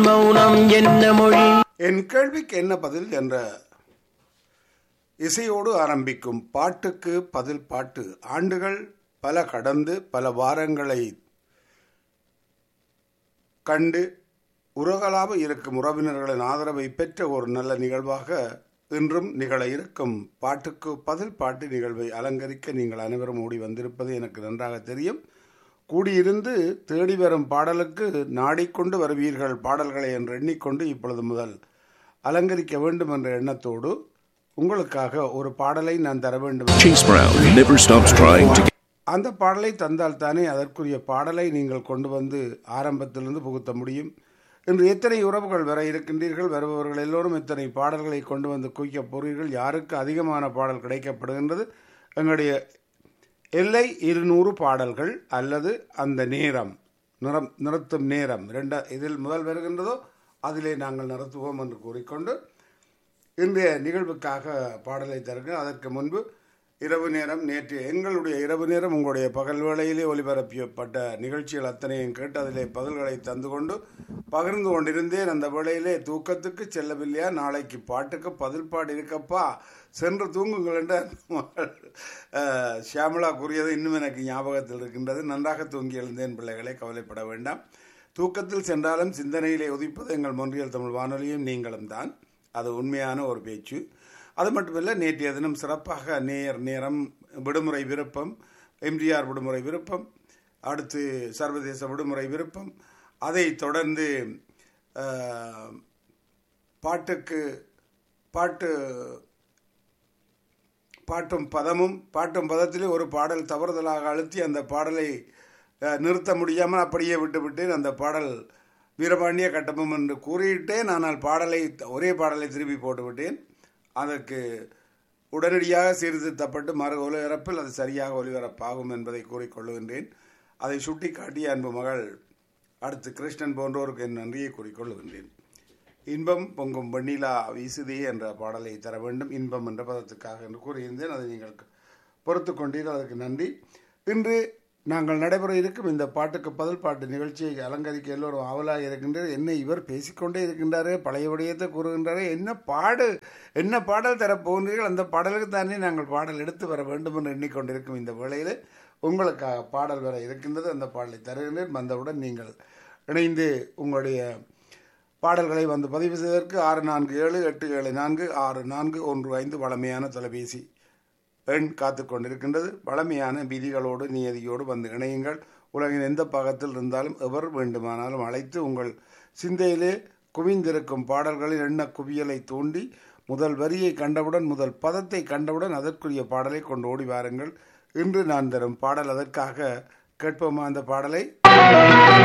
மௌனம் என்ன மொழி என் கேள்விக்கு என்ன பதில் என்ற இசையோடு ஆரம்பிக்கும் பாட்டுக்கு பதில் பாட்டு ஆண்டுகள் பல கடந்து பல வாரங்களை கண்டு உலகளாவ இருக்கும் உறவினர்களின் ஆதரவை பெற்ற ஒரு நல்ல நிகழ்வாக இன்றும் நிகழ இருக்கும் பாட்டுக்கு பதில் பாட்டு நிகழ்வை அலங்கரிக்க நீங்கள் அனைவரும் ஓடி வந்திருப்பது எனக்கு நன்றாக தெரியும் கூடியிருந்து தேடி வரும் பாடலுக்கு நாடிக்கொண்டு வருவீர்கள் பாடல்களை என்று எண்ணிக்கொண்டு இப்பொழுது முதல் அலங்கரிக்க வேண்டும் என்ற எண்ணத்தோடு உங்களுக்காக ஒரு பாடலை நான் தர வேண்டும் Chase Brown never stops trying to get அந்த பாடலை தந்தால் தானே அதற்குரிய பாடலை நீங்கள் கொண்டு வந்து ஆரம்பத்திலிருந்து புகுத்த முடியும் இன்று எத்தனை உறவுகள் வர இருக்கின்றீர்கள் வருபவர்கள் எல்லோரும் எத்தனை பாடல்களை கொண்டு வந்து குவிக்கப் போகிறீர்கள் யாருக்கு அதிகமான பாடல் கிடைக்கப்படுகின்றது எங்களுடைய எல்லை இருநூறு பாடல்கள் அல்லது அந்த நேரம் நிறம் நிறுத்தும் நேரம் ரெண்ட இதில் முதல் வருகின்றதோ அதிலே நாங்கள் நிறுத்துவோம் என்று கூறிக்கொண்டு இன்றைய நிகழ்வுக்காக பாடலை தருகிறேன் அதற்கு முன்பு இரவு நேரம் நேற்று எங்களுடைய இரவு நேரம் உங்களுடைய பகல் வேளையிலே ஒலிபரப்பப்பட்ட நிகழ்ச்சிகள் அத்தனையும் கேட்டு அதிலே பதில்களை தந்து கொண்டு பகிர்ந்து கொண்டிருந்தேன் அந்த வேளையிலே தூக்கத்துக்கு செல்லவில்லையா நாளைக்கு பாட்டுக்கு பதில் பாடு இருக்கப்பா சென்று தூங்குங்கள் என்று அஹ், ஷியாமளா கூறியது இன்னும் எனக்கு ஞாபகத்தில் இருக்கின்றது நன்றாக தூங்கி எழுந்தேன் பிள்ளைகளை கவலைப்பட வேண்டாம் தூக்கத்தில் சென்றாலும் சிந்தனையிலே உதிப்பது எங்கள் மொன்றியல் தமிழ் வானொலியும் நீங்களும் தான் அது உண்மையான ஒரு பேச்சு அது மட்டுமல்ல நேற்றைய தினம் சிறப்பாக நேர் நேரம் விடுமுறை விருப்பம் எம்ஜிஆர் விடுமுறை விருப்பம் அடுத்து சர்வதேச விடுமுறை விருப்பம் அதை தொடர்ந்து அஹ், பாட்டுக்கு பாட்டு பாட்டும் பதமும் பாட்டும் பதத்திலே ஒரு பாடல் தவறுதலாக அழுத்தி அந்த பாடலை அஹ், நிறுத்த முடியாமல் அப்படியே விட்டுவிட்டேன் அந்த பாடல் வீரபாண்டிய கட்டபொம்மன் என்று கூறியிட்டேன் ஆனால் பாடலை ஒரே பாடலை திருப்பி போட்டுவிட்டேன் அதற்கு உடனடியாக சீர்திருத்தப்பட்டு மறு ஒலிபரப்பில் அது சரியாக ஒலிபரப்பாகும் என்பதை கூறிக்கொள்ளுகின்றேன் அதை சுட்டிக்காட்டிய அன்பு மகள் அடுத்து கிருஷ்ணன் போன்றோருக்கு என் நன்றியை கூறிக்கொள்ளுகின்றேன் இன்பம் பொங்கும் வெண்ணிலா வீசுதே என்ற பாடலை தர வேண்டும் இன்பம் என்ற பதத்துக்காக என்று கூறியிருந்தேன் அதை நீங்கள் பொறுத்து கொண்டீர்கள் அதற்கு நன்றி இன்று நாங்கள் நடைபெற இருக்கும் இந்த பாட்டுக்கு பதில் பாட்டு நிகழ்ச்சியை அலங்கரிக்க எல்லோரும் ஆவலாக இருக்கின்றது என்ன இவர் பேசிக்கொண்டே இருக்கின்றாரே பழைய விடயத்தை கூறுகின்றாரே என்ன பாடு என்ன பாடல் தரப் போகின்றீர்கள் அந்த பாடலுக்கு தானே நாங்கள் பாடல் எடுத்து வர வேண்டும் என்று எண்ணிக்கொண்டிருக்கும் இந்த வேளையில் உங்களுக்காக பாடல் வர இருக்கின்றது அந்த பாடலை தருகின்றேன் வந்தவுடன் நீங்கள் இணைந்து உங்களுடைய பாடல்களை வந்து பதிவு செய்வதற்கு ஆறு நான்கு ஏழு எட்டு ஏழு நான்கு ஆறு நான்கு ஒன்று ஐந்து வளமையான தொலைபேசி எண் காத்து கொண்டிருக்கின்றது வளமையான விதிகளோடு நியதியோடு வந்து இணையுங்கள் உலகின் எந்த பாகத்தில் இருந்தாலும் எவர் வேண்டுமானாலும் அழைத்து உங்கள் சிந்தையிலே குவிந்திருக்கும் பாடல்களின் எண்ண குவியலை தூண்டி முதல் வரியை கண்டவுடன் முதல் பதத்தை கண்டவுடன் அதற்குரிய பாடலை கொண்டு ஓடி வாருங்கள் இன்று நான் தரும் பாடல் அதற்காக கேட்போமா அந்த பாடலை